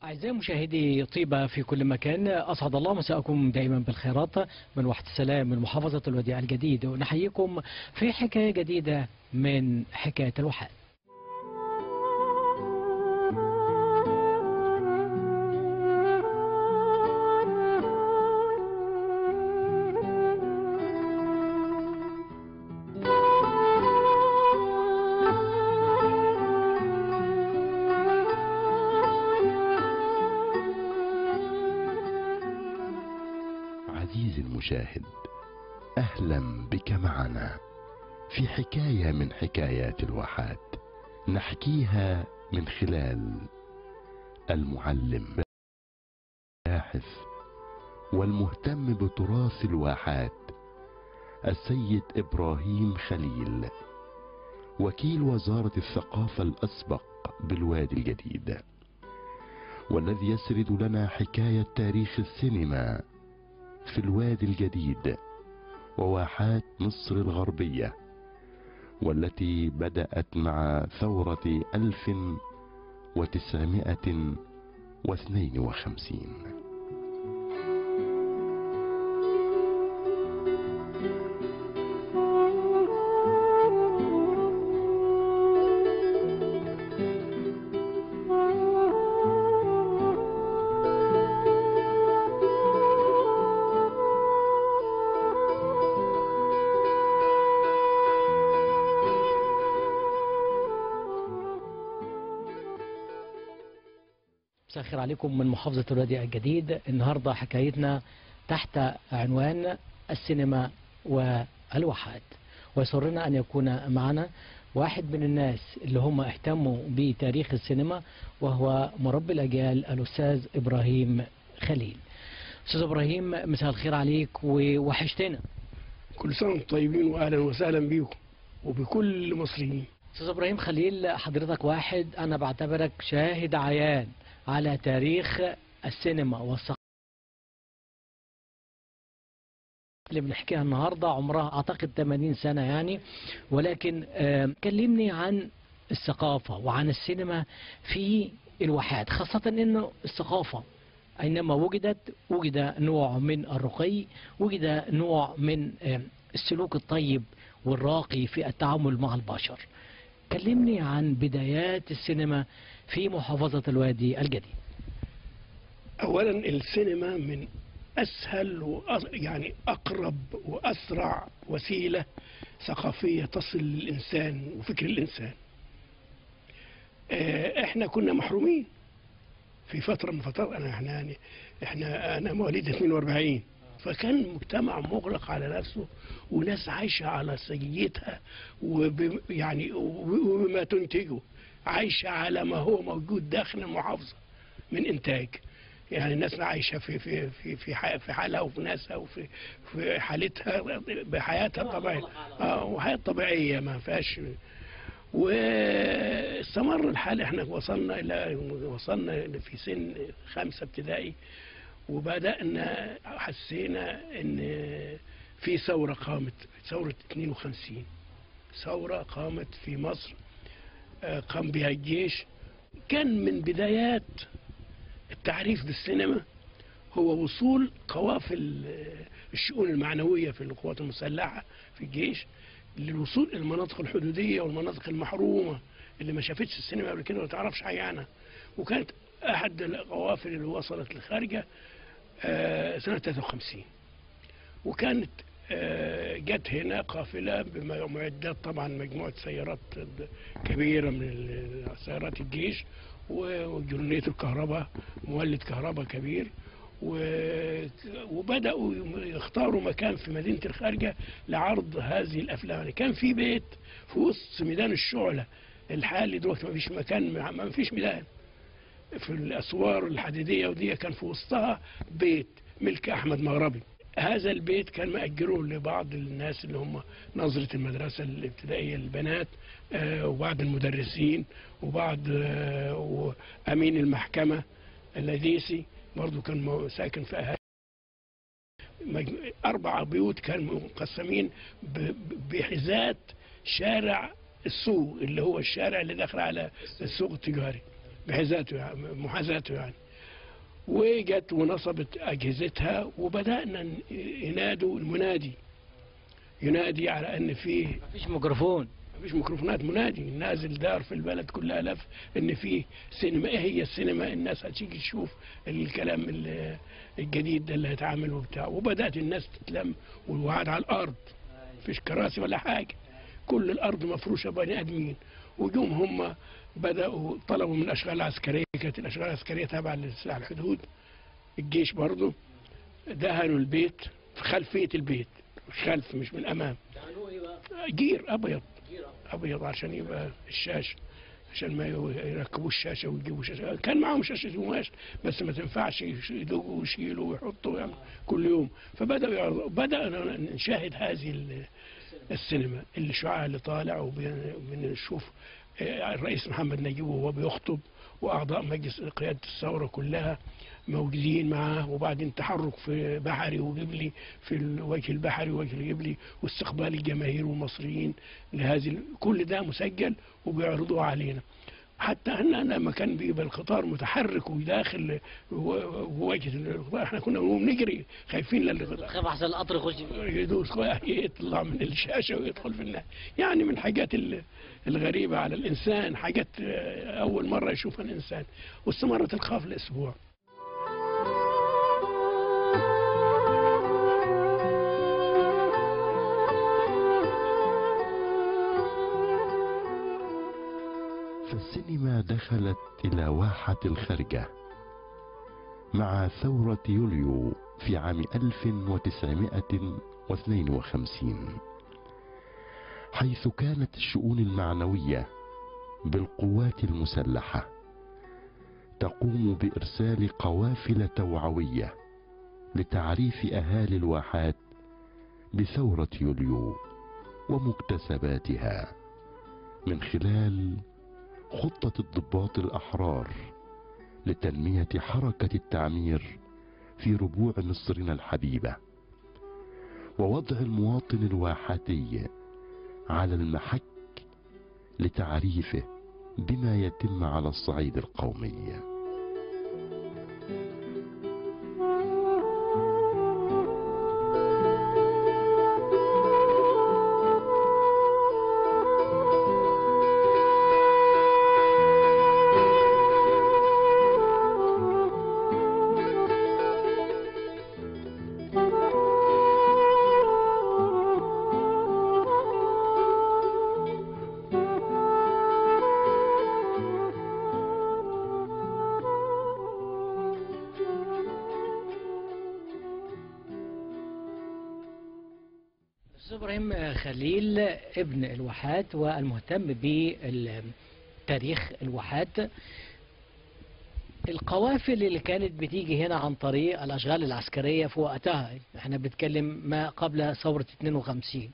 أعزائي مشاهدي طيبة في كل مكان أسعد الله مساءكم دائما بالخيرات من وحدة السلام من محافظة الوديعة الجديد ونحييكم في حكاية جديدة من حكاية الواحات عزيزي المشاهد اهلا بك معنا في حكايه من حكايات الواحات نحكيها من خلال المعلم الباحث والمهتم بتراث الواحات السيد ابراهيم خليل وكيل وزاره الثقافه الاسبق بالوادي الجديد والذي يسرد لنا حكايه تاريخ السينما في الوادي الجديد وواحات مصر الغربية والتي بدأت مع ثورة ألف وتسعمائة واثنين وخمسين مساء الخير عليكم من محافظة الوديعة الجديد النهاردة حكايتنا تحت عنوان السينما والواحات ويسرنا أن يكون معنا واحد من الناس اللي هم اهتموا بتاريخ السينما وهو مربي الأجيال الأستاذ إبراهيم خليل أستاذ إبراهيم مساء الخير عليك ووحشتنا كل سنة وانتم طيبين وأهلا وسهلا بيكم وبكل المصريين أستاذ إبراهيم خليل حضرتك واحد أنا بعتبرك شاهد عيان على تاريخ السينما والثقافة اللي بنحكيها النهاردة عمرها أعتقد 80 سنة يعني ولكن آه، كلمني عن الثقافة وعن السينما في الواحات خاصة أنه الثقافة أينما وجدت وجد نوع من الرقي وجد نوع من آه، السلوك الطيب والراقي في التعامل مع البشر كلمني عن بدايات السينما في محافظة الوادي الجديد أولا السينما من أسهل وأ... يعني أقرب وأسرع وسيلة ثقافية تصل للإنسان وفكر الإنسان آه، إحنا كنا محرومين في فترة من فترات أنا إحنا يعني إحنا أنا مواليد 42 فكان المجتمع مغلق على نفسه وناس عايشة على سجيتها وب يعني وبما تنتجه عايشة على ما هو موجود داخل المحافظة من إنتاج يعني الناس عايشة في في في في ح- في حالها وفي ناسها وفي في حالتها بحياتها الطبيعية اه وحياة طبيعية ما فيهاش واستمر الحال احنا وصلنا الى وصلنا في سن خمسة ابتدائي وبدأنا حسينا ان في ثورة قامت ثورة 52 ثورة قامت في مصر آه، قام بها الجيش كان من بدايات التعريف بالسينما هو وصول قوافل آه، الشؤون المعنوية في القوات المسلحة في الجيش للوصول إلى المناطق الحدودية والمناطق المحرومة اللي ما شافتش السينما قبل كده وما تعرفش حاجة عنها وكانت أحد القوافل اللي وصلت للخارجة آه، سنة 53 وكانت آه، جت هنا قافلة بمعدات طبعا مجموعة سيارات كبيرة من ال- سيارات الجيش و- وجرنية الكهرباء مولد كهرباء كبير و- وبدأوا يختاروا مكان في مدينة الخارجة لعرض هذه الأفلام يعني كان في بيت في وسط ميدان الشعلة الحالي دلوقتي ما فيش مكان ما فيش ميدان في الأسوار الحديدية ودي كان في وسطها بيت ملك أحمد مغربي هذا البيت كان مأجره لبعض الناس اللي هم نظرة المدرسة الابتدائية للبنات آه، وبعض المدرسين وبعض آه، وأمين المحكمة اللديسي برضو كان مو- ساكن في أهالي مج- أربع بيوت كانوا مقسمين ب- ب- بحذات شارع السوق اللي هو الشارع اللي داخل على السوق التجاري بحذاته يعني محاذاته يعني وجت ونصبت أجهزتها وبدأنا ن- ينادوا المنادي ينادي على أن فيه مفيش ميكروفون مفيش ميكروفونات منادي نازل دار في البلد كلها لف ان في سينما ايه هي السينما الناس هتيجي تشوف الكلام ال- الجديد ده اللي هيتعمل وبتاع وبدات الناس تتلم والوعد على الارض مفيش كراسي ولا حاجه كل الارض مفروشه بني ادمين وجوم هم بداوا طلبوا من الاشغال العسكريه كانت الاشغال العسكريه تابعه لسلاح الحدود الجيش برضه دهنوا البيت في خلفيه البيت خلف مش من امام جير ابيض ابيض عشان يبقى الشاشه عشان ما يركبوا الشاشه ويجيبوا شاشه كان معاهم شاشه قماش بس ما تنفعش يش- يدقوا ويشيلوا ويحطوا ويعملوا كل يوم فبداوا يعرضوا بدانا نشاهد هذه ال- السينما الشعاع اللي طالع وبنشوف الرئيس محمد نجيب وهو بيخطب واعضاء مجلس قياده الثوره كلها موجودين معاه وبعدين تحرك في بحري وجبلي في الوجه البحري ووجه الجبلي واستقبال الجماهير والمصريين لهذه ال- كل ده مسجل وبيعرضوه علينا حتى ان لما كان بيبقى القطار متحرك وداخل وجه القطار احنا كنا بنقوم نجري خايفين للقطار خاف احسن القطر يخش يدوس يطلع من الشاشة ويدخل في النهاية يعني من الحاجات ال- الغريبة على الإنسان حاجات آه، أول مرة يشوفها الإنسان واستمرت القافلة أسبوع فالسينما دخلت إلى واحة الخرجة مع ثورة يوليو في عام 1952 حيث كانت الشؤون المعنوية بالقوات المسلحة تقوم بإرسال قوافل توعوية لتعريف أهالي الواحات بثورة يوليو ومكتسباتها من خلال خطة الضباط الأحرار لتنمية حركة التعمير في ربوع مصرنا الحبيبة ووضع المواطن الواحاتي على المحك لتعريفه بما يتم على الصعيد القومي أستاذ إبراهيم خليل ابن الواحات والمهتم بتاريخ الواحات القوافل اللي كانت بتيجي هنا عن طريق الأشغال العسكرية في وقتها احنا بنتكلم ما قبل ثورة 52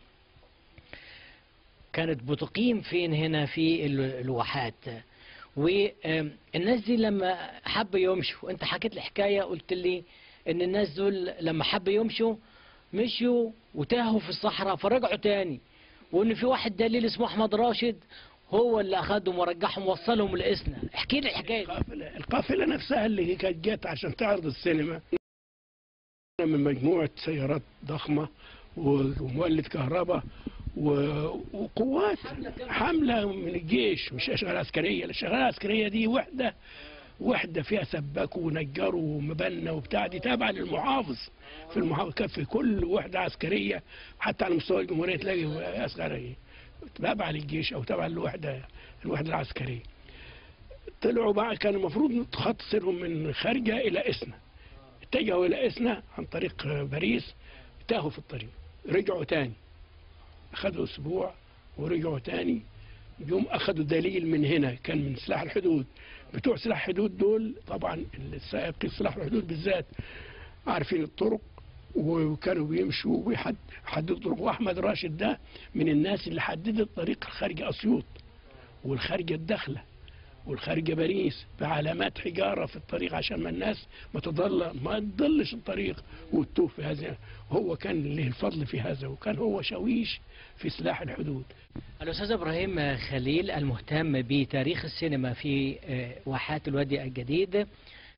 كانت بتقيم فين هنا في ال- الواحات والناس دي لما حبوا يمشوا انت حكيت لي حكاية قلت لي ان الناس دول لما حبوا يمشوا مشوا وتاهوا في الصحراء فرجعوا تاني وان في واحد دليل اسمه احمد راشد هو اللي اخدهم ورجعهم وصلهم لإسنا احكي لي الحكايه دي القافلة القافلة نفسها اللي كانت جت عشان تعرض السينما من مجموعة سيارات ضخمة ومولد كهرباء و- وقوات حملة من الجيش مش أشغال عسكرية الأشغال العسكرية دي وحدة وحدة فيها سباك ونجار ومبنى وبتاع دي تابعة للمحافظ في المحافظ كان في كل وحدة عسكرية حتى على مستوى الجمهورية تلاقي عسكرية تابعة للجيش أو تابعة للوحدة الوحدة العسكرية طلعوا بقى كان المفروض خط سيرهم من خارجة إلى إسنا اتجهوا إلى إسنا عن طريق باريس تاهوا في الطريق رجعوا تاني أخذوا أسبوع ورجعوا تاني يوم أخذوا دليل من هنا كان من سلاح الحدود بتوع سلاح الحدود دول طبعا السائقين سلاح الحدود بالذات عارفين الطرق وكانوا بيمشوا ويحددوا الطرق واحمد راشد ده من الناس اللي حددت الطريق الخارجه اسيوط والخارجه الداخله والخارجه باريس بعلامات حجاره في الطريق عشان ما الناس ما تضل ما تضلش الطريق وتتوه في هذا هو كان له الفضل في هذا وكان هو شويش في سلاح الحدود الأستاذ إبراهيم خليل المهتم بتاريخ السينما في آه، واحات الوادي الجديد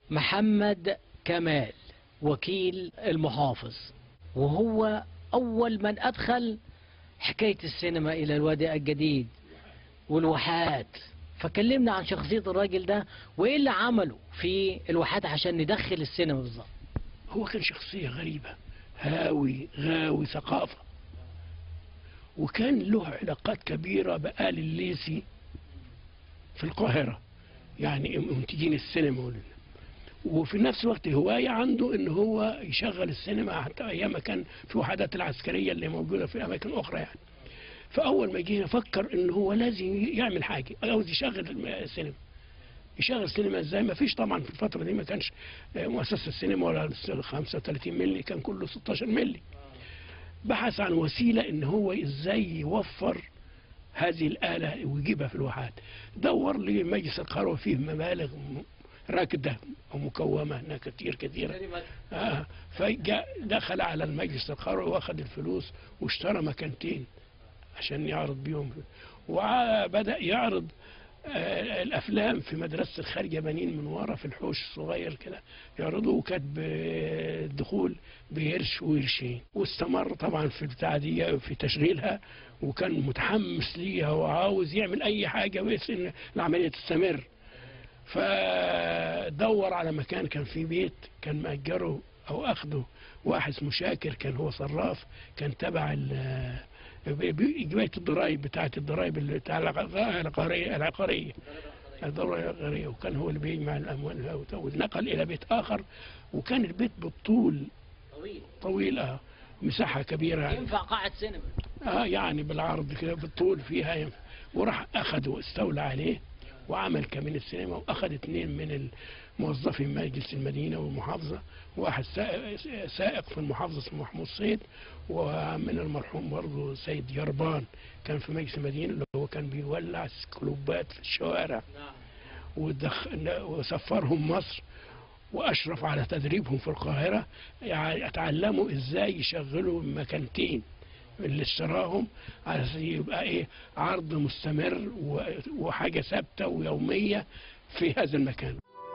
محمد كمال وكيل المحافظ وهو أول من أدخل حكاية السينما إلى الوادي الجديد والواحات فكلمنا عن شخصية الراجل ده وإيه اللي عمله في الواحات عشان ندخل السينما بالظبط هو كان شخصية غريبة هاوي غاوي ثقافة وكان له علاقات كبيرة بآل الليسي في القاهرة يعني منتجين السينما وال- وفي نفس الوقت هواية عنده ان هو يشغل السينما حتى ايام ما كان في وحدات العسكرية اللي موجودة في اماكن اخرى يعني فاول ما جينا فكر ان هو لازم يعمل حاجة عاوز يشغل السينما يشغل سينما ازاي ما فيش طبعا في الفترة دي ما كانش آه، مؤسسة السينما ولا ال 35 ملي كان كله 16 ملي بحث عن وسيلة ان هو ازاي يوفر هذه الآلة ويجيبها في الواحات دور لمجلس القروة فيه مبالغ م- راكدة ومكومة هناك كتير كثيرة آه فجاء دخل على المجلس القروي واخد الفلوس واشترى مكانتين عشان يعرض بيهم وبدأ يعرض آه، الافلام في مدرسه الخارجه بنين من ورا في الحوش الصغير كده يعرضوا وكانت بالدخول بقرش وقرشين واستمر طبعا في البتاعه دي في تشغيلها وكان متحمس ليها وعاوز يعمل اي حاجه بس ان العمليه تستمر فدور على مكان كان في بيت كان مأجره او اخده واحد اسمه شاكر كان هو صراف كان تبع ال- جمعية الضرائب بتاعة الضرائب اللي بتاع العقارية العقارية العقارية الدورة العقارية وكان هو اللي بيجمع الأموال ونقل إلى بيت آخر وكان البيت بالطول طويل طويل اه مساحة كبيرة يعني. ينفع قاعة سينما اه يعني بالعرض كده بالطول فيها ينفع. وراح اخذ واستولى عليه وعمل كمان السينما واخذ اثنين من موظفي مجلس المدينه والمحافظه واحد سائق, سائق في المحافظه اسمه محمود صيد ومن المرحوم برضه سيد يربان كان في مجلس المدينه اللي هو كان بيولع كلوبات في الشوارع نعم ودخ... وسفرهم مصر واشرف على تدريبهم في القاهره يعني اتعلموا ازاي يشغلوا مكانتين اللي اشتراهم على أساس يبقى ايه عرض مستمر و- وحاجه ثابته ويوميه في هذا المكان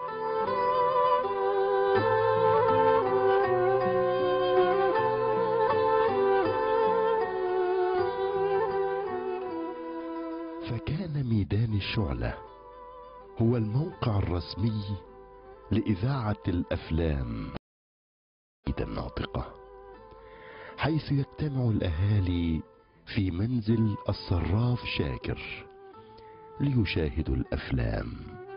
فكان ميدان الشعلة هو الموقع الرسمي لإذاعة الأفلام الناطقة حيث يجتمع الأهالي في منزل الصراف شاكر ليشاهدوا الأفلام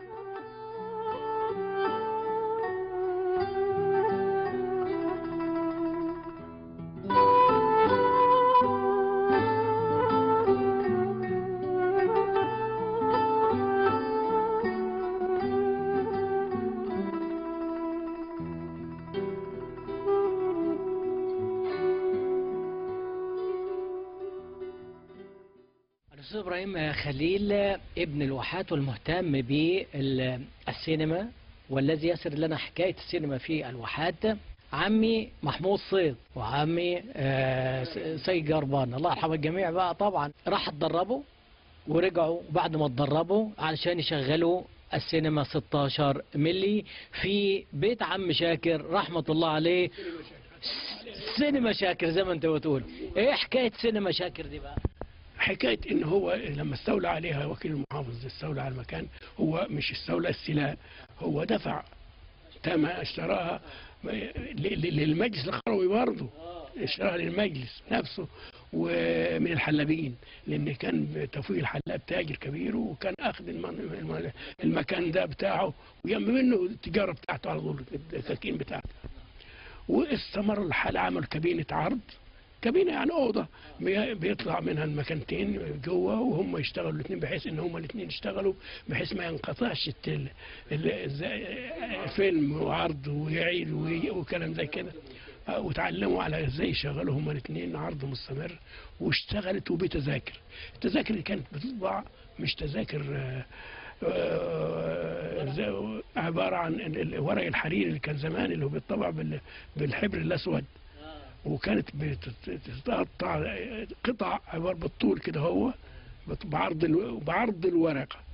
الأستاذ إبراهيم خليل ابن الواحات والمهتم بالسينما والذي يسر لنا حكاية السينما في الواحات عمي محمود صيد وعمي آه، س- سيد جربان الله يرحم الجميع بقى طبعا راح اتدربوا ورجعوا بعد ما اتدربوا علشان يشغلوا السينما 16 ملي في بيت عم شاكر رحمة الله عليه سينما شاكر زي ما انت بتقول ايه حكاية سينما شاكر دي بقى حكايه ان هو لما استولى عليها وكيل المحافظ استولى على المكان هو مش استولى السلاح هو دفع تم اشتراها ل- ل- للمجلس القروي برضه اشتراها للمجلس نفسه ومن الحلابين لان كان توفيق الحلاب تاجر كبير وكان اخذ الم- الم- المكان ده بتاعه ويم منه التجاره بتاعته على طول التكين بتاعته واستمر الحال عمل كابينه عرض كابينه يعني اوضه بي- بيطلع منها المكانتين جوه وهم يشتغلوا الاثنين بحيث ان هم الاثنين يشتغلوا بحيث ما ينقطعش التل ال- زي- فيلم وعرض ويعيد وي- وكلام زي كده آه، وتعلموا على ازاي يشغلوا هما الاثنين عرض مستمر واشتغلت وبتذاكر التذاكر اللي كانت بتطبع مش تذاكر آه، آه، زي- عباره عن ال- ال- ورق الحرير اللي كان زمان اللي هو بيطبع بال- بالحبر الاسود وكانت بتتقطع قطع عبارة بالطول كده هو بت- بعرض الو- بعرض الورقة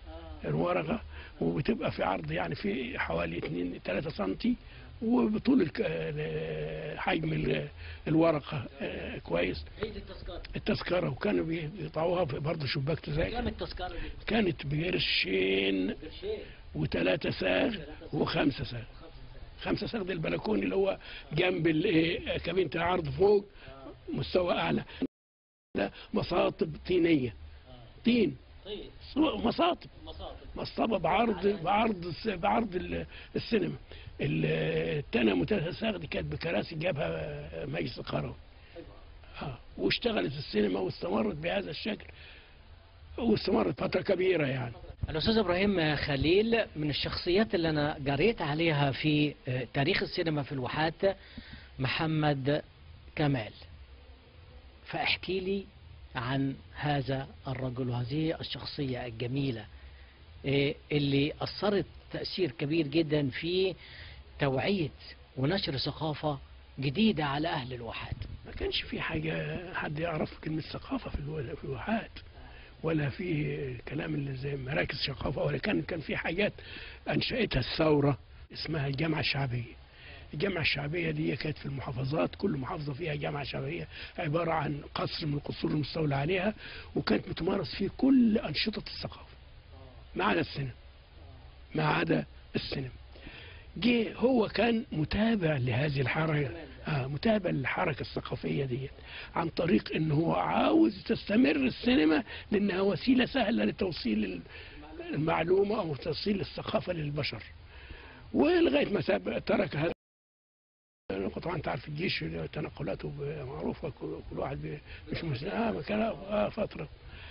الورقة وبتبقى في عرض يعني في حوالي 2 3 سنتي وبطول الك- ال- حجم ال- الورقة آه، كويس هي دي التذكرة التذكرة وكانوا بي- بيقطعوها في برضه شباك تذاكر كام التذكرة دي؟ كانت بقرشين قرشين وثلاثة ساغ وخمسة ساغ خمسة ساغ ده البلكون اللي هو جنب الايه كابينة العرض فوق مستوى أعلى ده مصاطب طينية طين طيب مصاطب مصاطب مصطبة بعرض بعرض الس- بعرض ال- السينما ال- التانية متساغ دي كانت بكراسي جابها مجلس القروي اه واشتغلت السينما واستمرت بهذا الشكل واستمرت فترة كبيرة يعني الأستاذ إبراهيم خليل من الشخصيات اللي أنا قريت عليها في آه، تاريخ السينما في الواحات محمد كمال فاحكي لي عن هذا الرجل وهذه الشخصية الجميلة آه، اللي أثرت تأثير كبير جدا في توعية ونشر ثقافة جديدة على أهل الواحات ما كانش في حاجة حد يعرف كلمة ثقافة في الو- في الواحات ولا في كلام اللي زي مراكز ثقافة ولا كان كان في حاجات أنشأتها الثورة اسمها الجامعة الشعبية الجامعة الشعبية دي كانت في المحافظات كل محافظة فيها جامعة شعبية عبارة عن قصر من القصور المستولى عليها وكانت بتمارس فيه كل أنشطة الثقافة ما عدا السينما ما عدا السينما جه هو كان متابع لهذه الحركة آه متابع للحركة الثقافية دي عن طريق ان هو عاوز تستمر السينما لانها وسيلة سهلة لتوصيل المعلومة او توصيل الثقافة للبشر ولغاية ما ساب ترك هذا طبعا انت عارف الجيش تنقلاته معروفة كل كل واحد بي- مش مسلم اه مكان آه فترة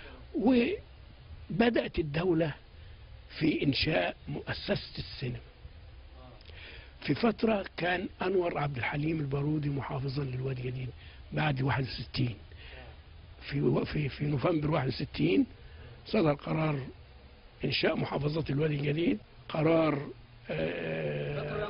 وبدأت الدولة في إنشاء مؤسسة السينما في فترة كان أنور عبد الحليم البارودي محافظا للوادي الجديد بعد 61 في في في نوفمبر 61 صدر قرار إنشاء محافظة الوادي الجديد قرار آه،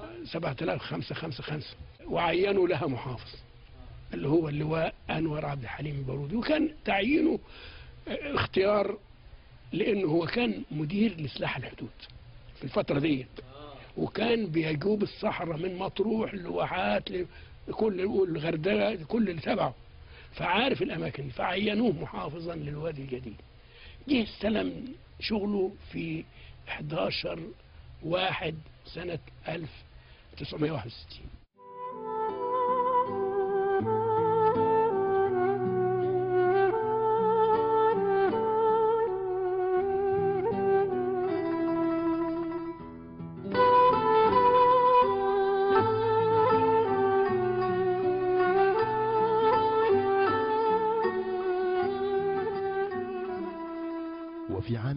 7555 وعينوا لها محافظ اللي هو اللواء أنور عبد الحليم البارودي وكان تعيينه آه، اختيار لأنه هو كان مدير لسلاح الحدود في الفترة ديت وكان بيجوب الصحراء من مطروح لواحات لكل الغردقه كل اللي تبعه فعارف الاماكن دي فعينوه محافظا للوادي الجديد جه استلم شغله في 11 واحد سنة 1961 وفي عام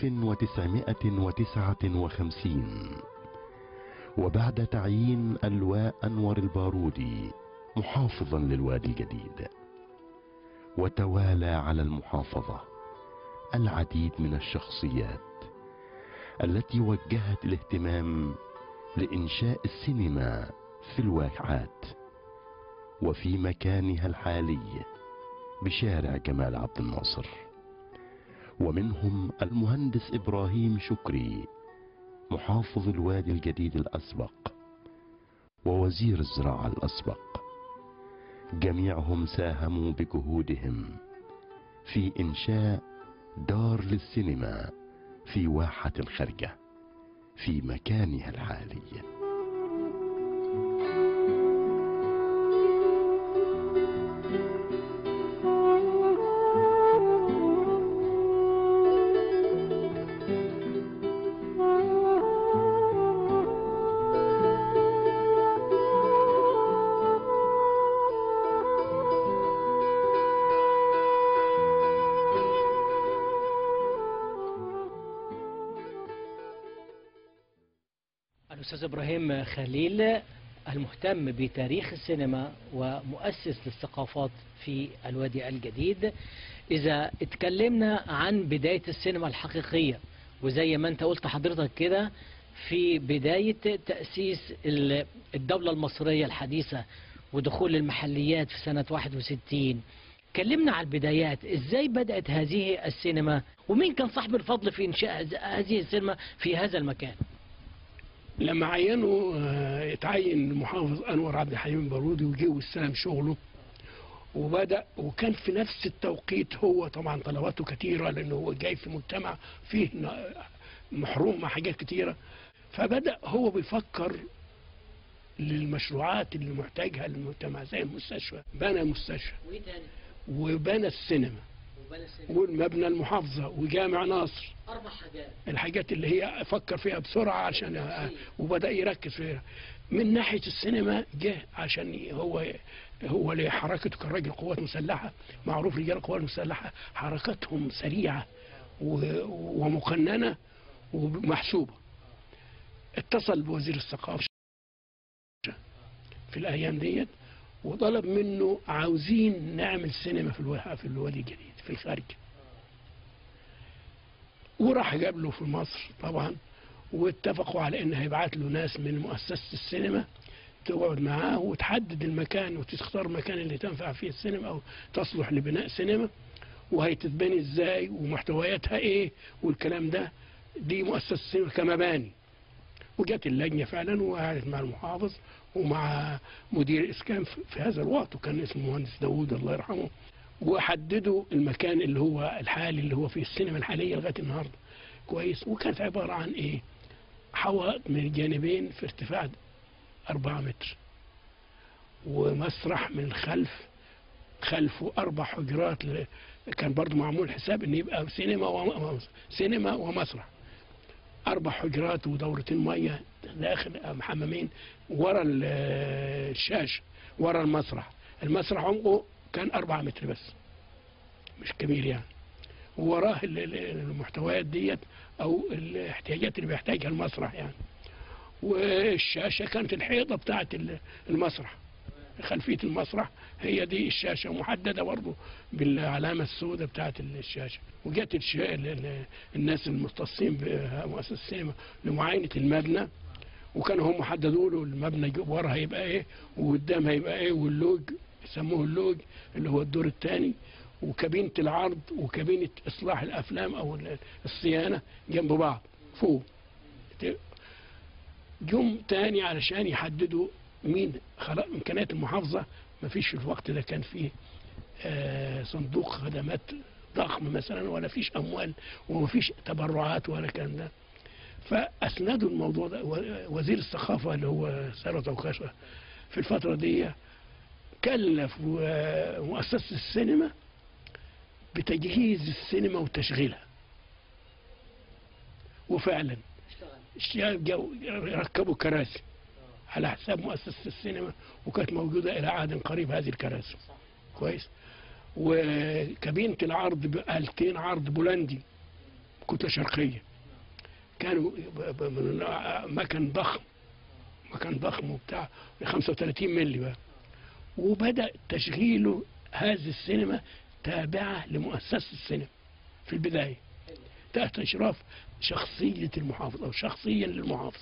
1959 وبعد تعيين اللواء أنور البارودي محافظا للوادي الجديد وتوالى على المحافظة العديد من الشخصيات التي وجهت الاهتمام لإنشاء السينما في الواحات وفي مكانها الحالي بشارع جمال عبد الناصر ومنهم المهندس إبراهيم شكري محافظ الوادي الجديد الأسبق ووزير الزراعة الأسبق جميعهم ساهموا بجهودهم في إنشاء دار للسينما في واحة الخرجة في مكانها الحالي الأستاذ إبراهيم خليل المهتم بتاريخ السينما ومؤسس للثقافات في الوادي الجديد إذا اتكلمنا عن بداية السينما الحقيقية وزي ما أنت قلت حضرتك كده في بداية تأسيس ال- الدولة المصرية الحديثة ودخول المحليات في سنة 61 كلمنا على البدايات ازاي بدأت هذه السينما ومين كان صاحب الفضل في إنشاء ز- هذه السينما في هذا المكان لما عينوا آه، اتعين المحافظ انور عبد الحليم بارودي وجه واستلم شغله وبدا وكان في نفس التوقيت هو طبعا طلباته كثيره لانه هو جاي في مجتمع فيه ن- محروم مع حاجات كثيره فبدا هو بيفكر للمشروعات اللي محتاجها المجتمع زي المستشفى بنى مستشفى وايه تاني وبنى السينما وبلا السينما والمبنى المحافظه وجامع ناصر اربع حاجات الحاجات اللي هي فكر فيها بسرعة عشان وبدأ يركز فيها من ناحية السينما جه عشان هو هو لحركته كان راجل قوات مسلحة معروف رجال القوات المسلحة حركتهم سريعة و- ومقننة ومحسوبة اتصل بوزير الثقافة في الأيام ديت وطلب منه عاوزين نعمل سينما في الوا- في الوادي الجديد في الخارج وراح جاب له في مصر طبعا واتفقوا على ان هيبعت له ناس من مؤسسه السينما تقعد معاه وتحدد المكان وتختار المكان اللي تنفع فيه السينما او تصلح لبناء سينما وهيتتبني ازاي ومحتوياتها ايه والكلام ده دي مؤسسه السينما كمباني وجت اللجنه فعلا وقعدت مع المحافظ ومع مدير الاسكان في في هذا الوقت وكان اسمه المهندس داوود الله يرحمه وحددوا المكان اللي هو الحالي اللي هو فيه السينما الحاليه لغايه النهارده كويس وكانت عباره عن ايه؟ حوائط من الجانبين في ارتفاع أربعة متر ومسرح من الخلف خلفه أربع حجرات ل... كان برضو معمول حساب إن يبقى سينما و... سينما ومسرح أربع حجرات ودورتين مية داخل محممين ورا ال- الشاشة ورا المسرح المسرح عمقه كان أربعة متر بس مش كبير يعني ووراه ال- ال- المحتويات ديت أو الاحتياجات اللي بيحتاجها المسرح يعني والشاشة كانت الحيطة بتاعت ال- المسرح خلفية المسرح هي دي الشاشة محددة برضه بالعلامة السوداء بتاعت الشاشة وجت الش... ال- ال- الناس المختصين بمؤسسة السينما لمعاينة المبنى وكانوا هم حددوا له المبنى جو- ورا هيبقى ايه وقدام هيبقى ايه واللوج يسموه اللوج اللي هو الدور الثاني وكابينة العرض وكابينة إصلاح الأفلام أو ال- الصيانة جنب بعض فوق ت- جم تاني علشان يحددوا مين خلاص إمكانيات المحافظة ما فيش في الوقت ده كان فيه آه، صندوق خدمات ضخم مثلا ولا فيش أموال وما فيش تبرعات ولا كلام ده فأسندوا الموضوع ده و- وزير الثقافة اللي هو ثروت عكاشة في الفترة دي كلف و- مؤسسة السينما بتجهيز السينما وتشغيلها وفعلا الشباب جو ركبوا كراسي على حساب مؤسسة السينما وكانت موجودة إلى عهد قريب هذه الكراسي كويس وكابينة العرض بآلتين عرض بولندي كتلة شرقية كانوا ب- ب- من مكان ضخم مكان ضخم وبتاع 35 مللي بقى وبدأ تشغيله هذه السينما تابعة لمؤسسة السينما في البداية تحت إشراف شخصية المحافظ أو شخصيا للمحافظ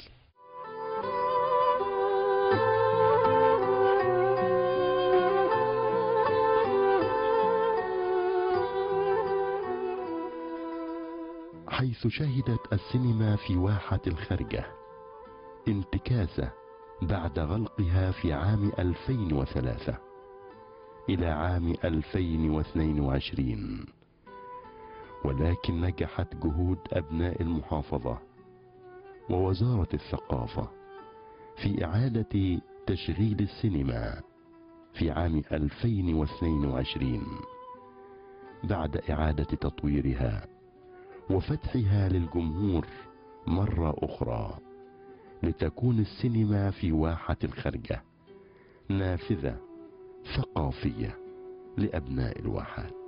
حيث شهدت السينما في واحة الخرجة انتكاسة بعد غلقها في عام 2003 إلى عام 2022 ولكن نجحت جهود أبناء المحافظة ووزارة الثقافة في إعادة تشغيل السينما في عام 2022 بعد إعادة تطويرها وفتحها للجمهور مرة أخرى لتكون السينما في واحة الخرجة نافذة ثقافية لأبناء الواحات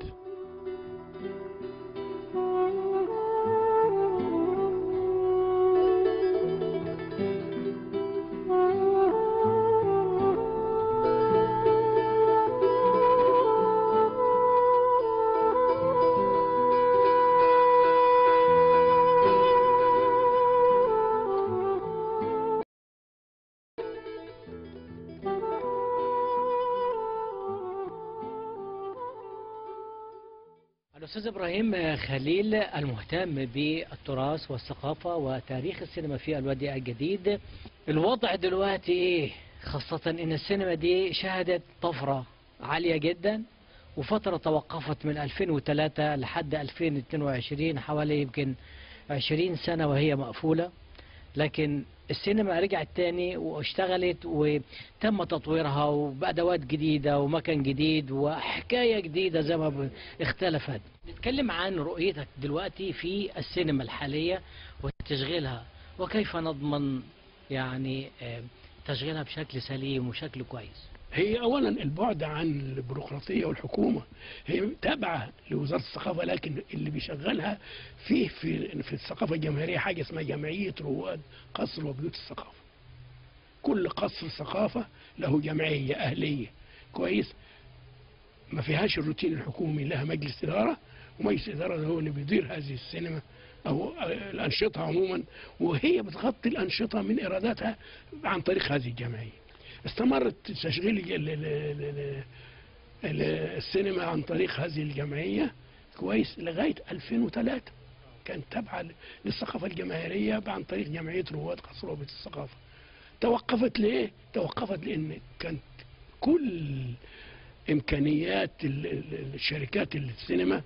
الأستاذ إبراهيم خليل المهتم بالتراث والثقافة وتاريخ السينما في الوادي الجديد الوضع دلوقتي إيه خاصة إن السينما دي شهدت طفرة عالية جدا وفترة توقفت من 2003 لحد 2022 حوالي يمكن 20 سنة وهي مقفولة لكن السينما رجعت تاني واشتغلت وتم تطويرها وبأدوات جديدة ومكان جديد وحكاية جديدة زي ما ب- اختلفت نتكلم عن رؤيتك دلوقتي في السينما الحالية وتشغيلها وكيف نضمن يعني آه، تشغيلها بشكل سليم وشكل كويس هي اولا البعد عن البيروقراطيه والحكومه هي تابعه لوزاره الثقافه لكن اللي بيشغلها فيه في في الثقافه الجماهيريه حاجه اسمها جمعيه رواد قصر وبيوت الثقافه. كل قصر ثقافه له جمعيه اهليه كويس ما فيهاش الروتين الحكومي لها مجلس اداره ومجلس الاداره ده هو اللي بيدير هذه السينما او الانشطه عموما وهي بتغطي الانشطه من ايراداتها عن طريق هذه الجمعيه. استمرت تشغيل ال- ال- ال- ال- ال- السينما عن طريق هذه الجمعية كويس لغاية 2003 كانت تابعة ل- للثقافة الجماهيرية عن طريق جمعية رواد قصر وبيت الثقافة توقفت ليه؟ توقفت لأن كانت كل إمكانيات ال- ال- الشركات السينما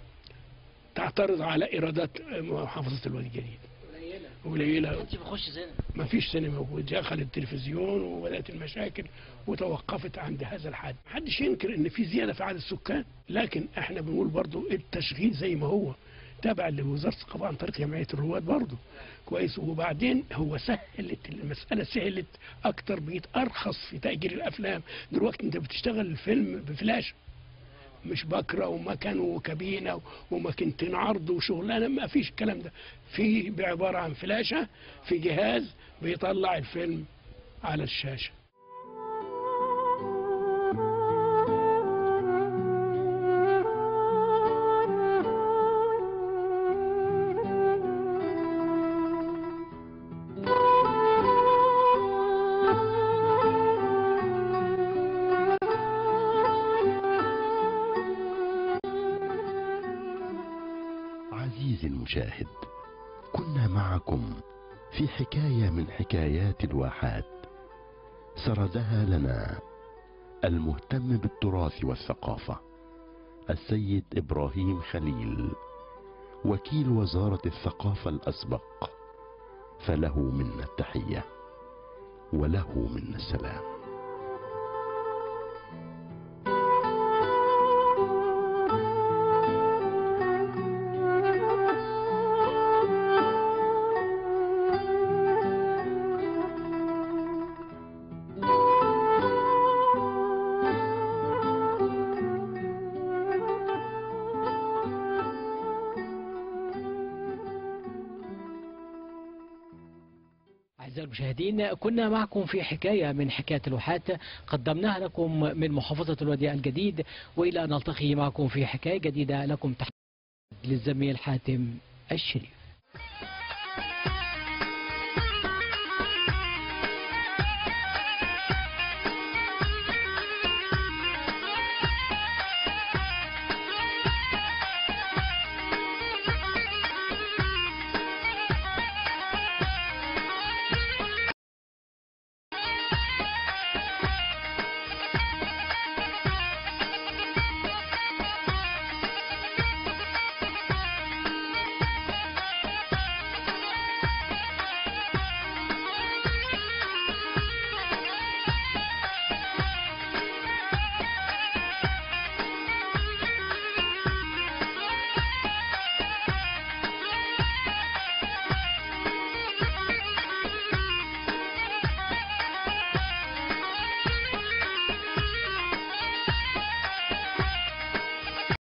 تعترض على إيرادات محافظة الوادي الجديد قليلة انت بخش سينما ما فيش سينما ودخل التلفزيون وبدات المشاكل وتوقفت عند هذا الحد محدش ينكر ان في زياده في عدد السكان لكن احنا بنقول برضو التشغيل زي ما هو تابع لوزاره الثقافه عن طريق جمعيه الرواد برضو كويس وبعدين هو سهلت المساله سهلت اكتر بقيت ارخص في تاجير الافلام دلوقتي انت بتشتغل الفيلم بفلاش مش بكره ومكان وكابينه وماكينتين عرض وشغلانه ما فيش الكلام ده في عباره عن فلاشه في جهاز بيطلع الفيلم على الشاشه عزيزي المشاهد كنا معكم في حكاية من حكايات الواحات سردها لنا المهتم بالتراث والثقافة السيد إبراهيم خليل وكيل وزارة الثقافة الأسبق فله منا التحية وله منا السلام أعزائي المشاهدين كنا معكم في حكاية من حكايات الواحات قدمناها لكم من محافظة الوادي الجديد وإلى أن نلتقي معكم في حكاية جديدة لكم تحت للزميل حاتم الشريف